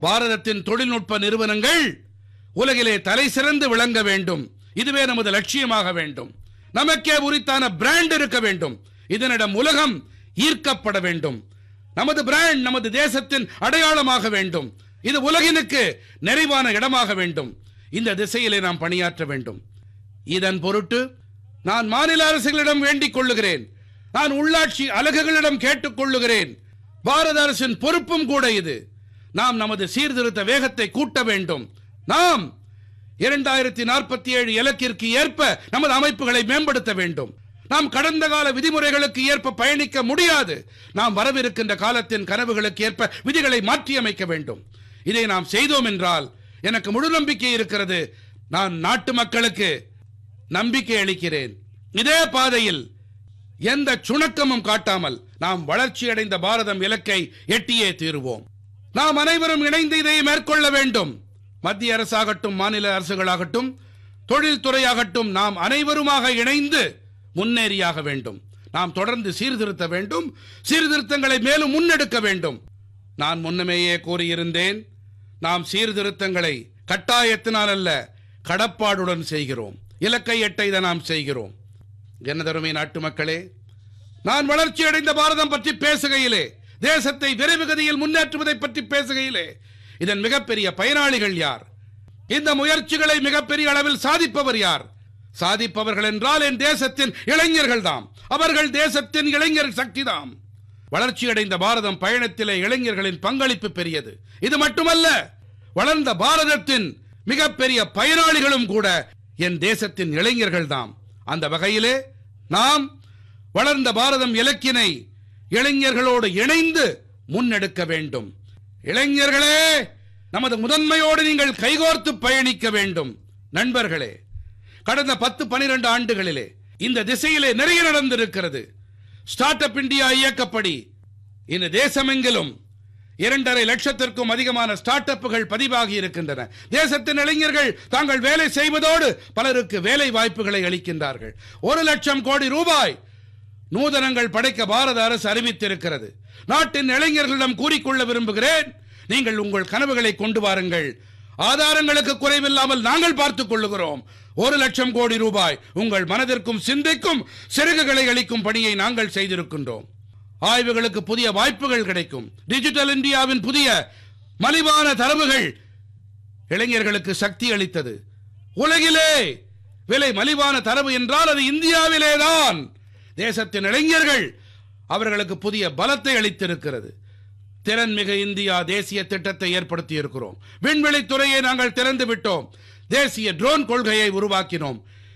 பாரதத்தின் தொழில்நுட்ப நிறுவனங்கள் உலகிலே தலை சிறந்து விளங்க வேண்டும் இதுவே நமது லட்சியமாக வேண்டும் நமக்கே உரித்தான பிராண்ட் இருக்க வேண்டும் இதனிடம் உலகம் ஈர்க்கப்பட வேண்டும் நமது பிராண்ட் நமது தேசத்தின் அடையாளமாக வேண்டும் இது உலகினுக்கு நிறைவான இடமாக வேண்டும் இந்த திசையிலே நாம் பணியாற்ற வேண்டும் இதன் பொருட்டு நான் மாநில அரசுகளிடம் வேண்டிக் கொள்ளுகிறேன் நான் உள்ளாட்சி அலகுகளிடம் கேட்டுக் கொள்ளுகிறேன் பாரத அரசின் பொறுப்பும் கூட இது நாம் நமது சீர்திருத்த வேகத்தை கூட்ட வேண்டும் நாம் இரண்டாயிரத்தி நாற்பத்தி ஏழு இலக்கிற்கு ஏற்ப நமது அமைப்புகளை மேம்படுத்த வேண்டும் நாம் கடந்த கால விதிமுறைகளுக்கு ஏற்ப பயணிக்க முடியாது நாம் வரவிருக்கின்ற காலத்தின் கனவுகளுக்கு ஏற்ப விதிகளை மாற்றியமைக்க வேண்டும் இதை நாம் செய்தோம் என்றால் எனக்கு முழு நம்பிக்கை இருக்கிறது நான் நாட்டு மக்களுக்கு நம்பிக்கை அளிக்கிறேன் இதே பாதையில் எந்த சுணக்கமும் காட்டாமல் நாம் வளர்ச்சியடைந்த பாரதம் இலக்கை எட்டியே தீருவோம் நாம் அனைவரும் இணைந்து இதை மேற்கொள்ள வேண்டும் மத்திய அரசாகட்டும் மாநில அரசுகளாகட்டும் தொழில்துறையாகட்டும் நாம் அனைவருமாக இணைந்து முன்னேறியாக வேண்டும் நாம் தொடர்ந்து சீர்திருத்த வேண்டும் சீர்திருத்தங்களை மேலும் முன்னெடுக்க வேண்டும் நான் முன்னமேயே கூறியிருந்தேன் நாம் சீர்திருத்தங்களை கட்டாயத்தினால் அல்ல கடப்பாடுடன் செய்கிறோம் இலக்கை எட்ட இதை நாம் செய்கிறோம் எனதருமை நாட்டு மக்களே நான் வளர்ச்சி அடைந்த பாரதம் பற்றி பேசுகையிலே தேசத்தை விரைவு கதியில் முன்னேற்றுவதை பற்றி பேசுகையிலே இதன் மிகப்பெரிய பயனாளிகள் யார் இந்த முயற்சிகளை மிகப்பெரிய அளவில் சாதிப்பவர் யார் சாதிப்பவர்கள் என்றால் என் தேசத்தின் இளைஞர்கள் தாம் அவர்கள் தேசத்தின் இளைஞர் சக்திதாம் வளர்ச்சியடைந்த பாரதம் பயணத்திலே இளைஞர்களின் பங்களிப்பு பெரியது இது மட்டுமல்ல வளர்ந்த பாரதத்தின் மிகப்பெரிய பயனாளிகளும் கூட என் தேசத்தின் இளைஞர்கள் தாம் அந்த வகையிலே நாம் வளர்ந்த பாரதம் இலக்கினை இளைஞர்களோடு இணைந்து முன்னெடுக்க வேண்டும் இளைஞர்களே நமது முதன்மையோடு நீங்கள் கைகோர்த்து பயணிக்க வேண்டும் நண்பர்களே கடந்த பத்து பனிரெண்டு ஆண்டுகளிலே இந்த திசையிலே நிறைய நடந்திருக்கிறது ஸ்டார்ட் அப் இந்தியா இயக்கப்படி இந்த தேசமெங்கிலும் இரண்டரை லட்சத்திற்கும் அதிகமான ஸ்டார்ட் அப்புகள் பதிவாகி இருக்கின்றன தேசத்தின் இளைஞர்கள் தாங்கள் வேலை செய்வதோடு பலருக்கு வேலை வாய்ப்புகளை அளிக்கின்றார்கள் ஒரு லட்சம் கோடி ரூபாய் நூதனங்கள் படைக்க பாரத அரசு அறிவித்திருக்கிறது நாட்டின் இளைஞர்களிடம் கூறிக்கொள்ள விரும்புகிறேன் நீங்கள் உங்கள் கனவுகளை கொண்டு வாருங்கள் ஆதாரங்களுக்கு குறைவில்லாமல் நாங்கள் பார்த்துக் கொள்ளுகிறோம் ஒரு லட்சம் கோடி ரூபாய் உங்கள் மனதிற்கும் சிந்தைக்கும் சிறகுகளை அளிக்கும் பணியை நாங்கள் செய்திருக்கின்றோம் ஆய்வுகளுக்கு புதிய வாய்ப்புகள் கிடைக்கும் டிஜிட்டல் இந்தியாவின் புதிய மலிவான தரவுகள் இளைஞர்களுக்கு சக்தி அளித்தது உலகிலே விலை மலிவான தரவு என்றால் அது இந்தியாவிலேதான் தேசத்தின் இளைஞர்கள் அவர்களுக்கு புதிய பலத்தை அளித்திருக்கிறது திறன்மிகு இந்தியா தேசிய திட்டத்தை ஏற்படுத்தி இருக்கிறோம் விண்வெளி துறையை நாங்கள் திறந்து விட்டோம் தேசிய ட்ரோன் கொள்கையை உருவாக்கினோம்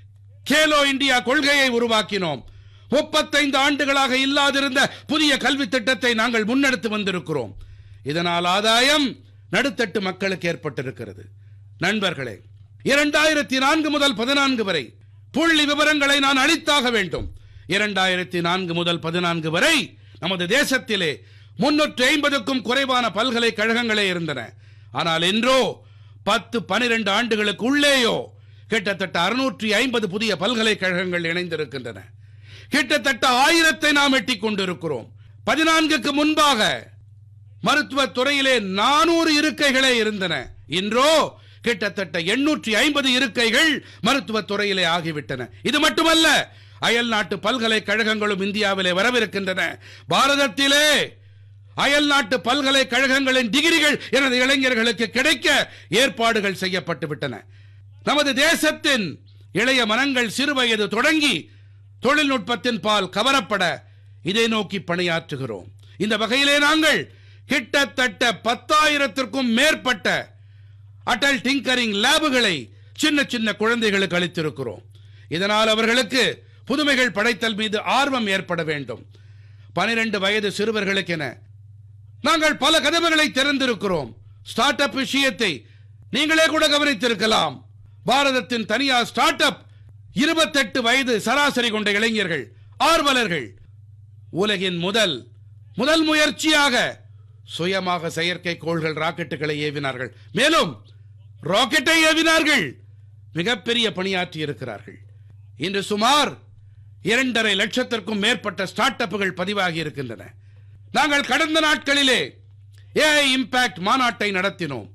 கேலோ இந்தியா கொள்கையை உருவாக்கினோம் முப்பத்தைந்து ஆண்டுகளாக இல்லாதிருந்த புதிய கல்வி திட்டத்தை நாங்கள் முன்னெடுத்து வந்திருக்கிறோம் இதனால் ஆதாயம் நடுத்தட்டு மக்களுக்கு ஏற்பட்டிருக்கிறது நண்பர்களே இரண்டாயிரத்தி நான்கு முதல் பதினான்கு வரை புள்ளி விவரங்களை நான் அளித்தாக வேண்டும் இரண்டாயிரத்தி நான்கு முதல் பதினான்கு வரை நமது தேசத்திலே முன்னூற்றி ஐம்பதுக்கும் குறைவான பல்கலைக்கழகங்களே இருந்தன ஆனால் இன்றோ பத்து பனிரெண்டு ஆண்டுகளுக்கு உள்ளேயோ கிட்டத்தட்ட அறுநூற்றி ஐம்பது புதிய பல்கலைக்கழகங்கள் இணைந்திருக்கின்றன கிட்டத்தட்ட ஆயிரத்தை நாம் எட்டிக் கொண்டிருக்கிறோம் பதினான்குக்கு முன்பாக மருத்துவத் துறையிலே நானூறு இருக்கைகளே இருந்தன இன்றோ கிட்டத்தட்ட எண்ணூற்றி ஐம்பது இருக்கைகள் மருத்துவத் துறையிலே ஆகிவிட்டன இது மட்டுமல்ல அயல் நாட்டு பல்கலைக்கழகங்களும் இந்தியாவிலே வரவிருக்கின்றன பாரதத்திலே அயல் நாட்டு பல்கலைக்கழகங்களின் டிகிரிகள் எனது இளைஞர்களுக்கு கிடைக்க ஏற்பாடுகள் செய்யப்பட்டு விட்டன நமது தேசத்தின் இளைய மனங்கள் சிறுவயது தொடங்கி தொழில்நுட்பத்தின் பால் கவரப்பட இதை நோக்கி பணியாற்றுகிறோம் இந்த வகையிலே நாங்கள் கிட்டத்தட்ட பத்தாயிரத்திற்கும் மேற்பட்ட அடல் டிங்கரிங் லேபுகளை சின்ன சின்ன குழந்தைகளுக்கு அளித்திருக்கிறோம் இதனால் அவர்களுக்கு புதுமைகள் படைத்தல் மீது ஆர்வம் ஏற்பட வேண்டும் பனிரெண்டு வயது சிறுவர்களுக்கென நாங்கள் பல கதவுகளை திறந்திருக்கிறோம் ஸ்டார்ட் அப் விஷயத்தை நீங்களே கூட கவனித்திருக்கலாம் பாரதத்தின் தனியார் ஸ்டார்ட் அப் இருபத்தெட்டு வயது சராசரி கொண்ட இளைஞர்கள் ஆர்வலர்கள் உலகின் முதல் முதல் முயற்சியாக சுயமாக செயற்கைக்கோள்கள் ராக்கெட்டுகளை ஏவினார்கள் மேலும் ராக்கெட்டை ஏவினார்கள் மிகப்பெரிய பணியாற்றி இருக்கிறார்கள் இன்று சுமார் இரண்டரை லட்சத்திற்கும் மேற்பட்ட ஸ்டார்ட் அப்புகள் பதிவாகி இருக்கின்றன நாங்கள் கடந்த நாட்களிலே ஏஐ இம்பாக்ட் மாநாட்டை நடத்தினோம்